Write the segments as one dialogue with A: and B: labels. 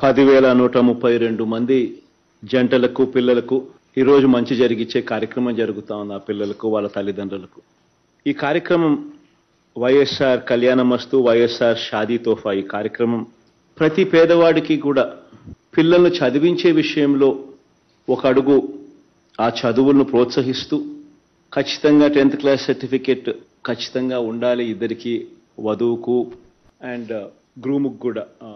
A: పదివేల నూట ముప్పై రెండు మంది జంటలకు పిల్లలకు ఈరోజు మంచి జరిగిచ్చే కార్యక్రమం జరుగుతా ఉంది ఆ పిల్లలకు వాళ్ళ తల్లిదండ్రులకు ఈ కార్యక్రమం వైఎస్ఆర్ కళ్యాణమస్తు వైఎస్ఆర్ షాదీ తోఫా ఈ కార్యక్రమం ప్రతి పేదవాడికి కూడా పిల్లలను చదివించే విషయంలో ఒక అడుగు ఆ చదువులను ప్రోత్సహిస్తూ ఖచ్చితంగా టెన్త్ క్లాస్ సర్టిఫికేట్ ఖచ్చితంగా ఉండాలి ఇద్దరికి వధువుకు అండ్ గ్రూముకు కూడా ఆ,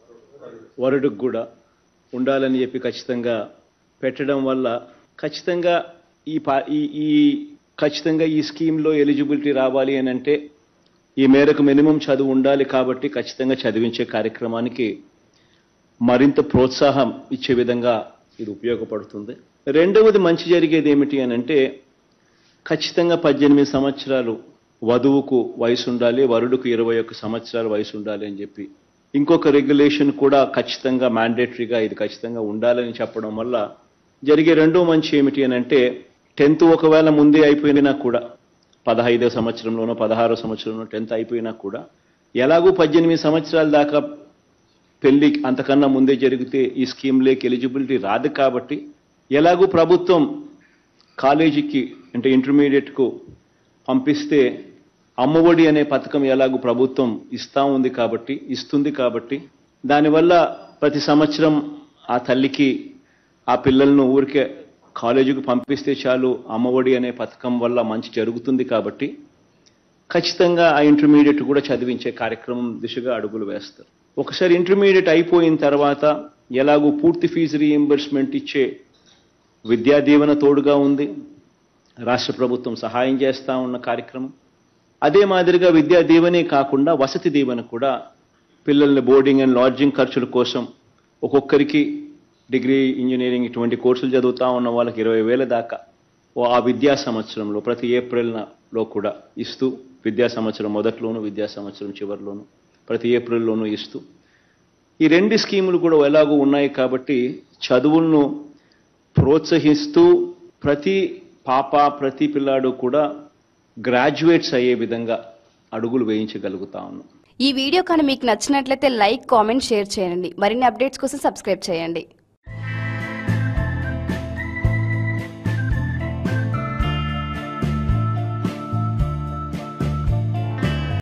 A: వరుడుకు కూడా ఉండాలని చెప్పి ఖచ్చితంగా పెట్టడం వల్ల ఖచ్చితంగా ఈ పా- ఈ ఈ ఖచ్చితంగా ఈ స్కీమ్లో ఎలిజిబిలిటీ రావాలి అని అంటే ఈ మేరకు మినిమం చదువు ఉండాలి కాబట్టి ఖచ్చితంగా చదివించే కార్యక్రమానికి మరింత ప్రోత్సాహం ఇచ్చే విధంగా ఇది ఉపయోగపడుతుంది రెండవది మంచి జరిగేది ఏమిటి అని అంటే ఖచ్చితంగా పద్దెనిమిది సంవత్సరాలు వధువుకు వయసు ఉండాలి వరుడుకు ఇరవై ఒక్క సంవత్సరాల వయసు ఉండాలి అని చెప్పి ఇంకొక రెగ్యులేషన్ కూడా ఖచ్చితంగా మ్యాండేటరీగా ఇది ఖచ్చితంగా ఉండాలని చెప్పడం వల్ల జరిగే రెండో మంచి ఏమిటి అని అంటే టెన్త్ ఒకవేళ ముందే అయిపోయినా కూడా పదహైదో సంవత్సరంలోనో పదహారో సంవత్సరంలో టెన్త్ అయిపోయినా కూడా ఎలాగూ పద్దెనిమిది సంవత్సరాల దాకా పెళ్లి అంతకన్నా ముందే జరిగితే ఈ స్కీమ్లోకి ఎలిజిబిలిటీ రాదు కాబట్టి ఎలాగూ ప్రభుత్వం కాలేజీకి అంటే ఇంటర్మీడియట్కు పంపిస్తే అమ్మఒడి అనే పథకం ఎలాగూ ప్రభుత్వం ఇస్తా ఉంది కాబట్టి ఇస్తుంది కాబట్టి దానివల్ల ప్రతి సంవత్సరం ఆ తల్లికి ఆ పిల్లలను ఊరికే కాలేజీకి పంపిస్తే చాలు అమ్మఒడి అనే పథకం వల్ల మంచి జరుగుతుంది కాబట్టి ఖచ్చితంగా ఆ ఇంటర్మీడియట్ కూడా చదివించే కార్యక్రమం దిశగా అడుగులు వేస్తారు ఒకసారి ఇంటర్మీడియట్ అయిపోయిన తర్వాత ఎలాగూ పూర్తి ఫీజు రీఎంబర్స్మెంట్ ఇచ్చే విద్యా దీవెన తోడుగా ఉంది రాష్ట్ర ప్రభుత్వం సహాయం చేస్తా ఉన్న కార్యక్రమం అదే మాదిరిగా విద్యా దీవెనే కాకుండా వసతి దీవెన కూడా పిల్లల్ని బోర్డింగ్ అండ్ లాడ్జింగ్ ఖర్చుల కోసం ఒక్కొక్కరికి డిగ్రీ ఇంజనీరింగ్ ఇటువంటి కోర్సులు చదువుతా ఉన్న వాళ్ళకి ఇరవై వేల దాకా ఓ ఆ విద్యా సంవత్సరంలో ప్రతి ఏప్రిల్లో కూడా ఇస్తూ విద్యా సంవత్సరం మొదట్లోను విద్యా సంవత్సరం చివరిలోను ప్రతి ఏప్రిల్లోనూ ఇస్తూ ఈ రెండు స్కీములు కూడా ఎలాగో ఉన్నాయి కాబట్టి చదువులను ప్రోత్సహిస్తూ ప్రతి పాప ప్రతి పిల్లాడు కూడా గ్రాడ్యుయేట్స్ అయ్యే విధంగా అడుగులు వేయించగలుగుతా ఉన్నాం
B: ఈ వీడియో కానీ మీకు నచ్చినట్లయితే లైక్ కామెంట్ షేర్ చేయండి మరిన్ని అప్డేట్స్ కోసం సబ్స్క్రైబ్ చేయండి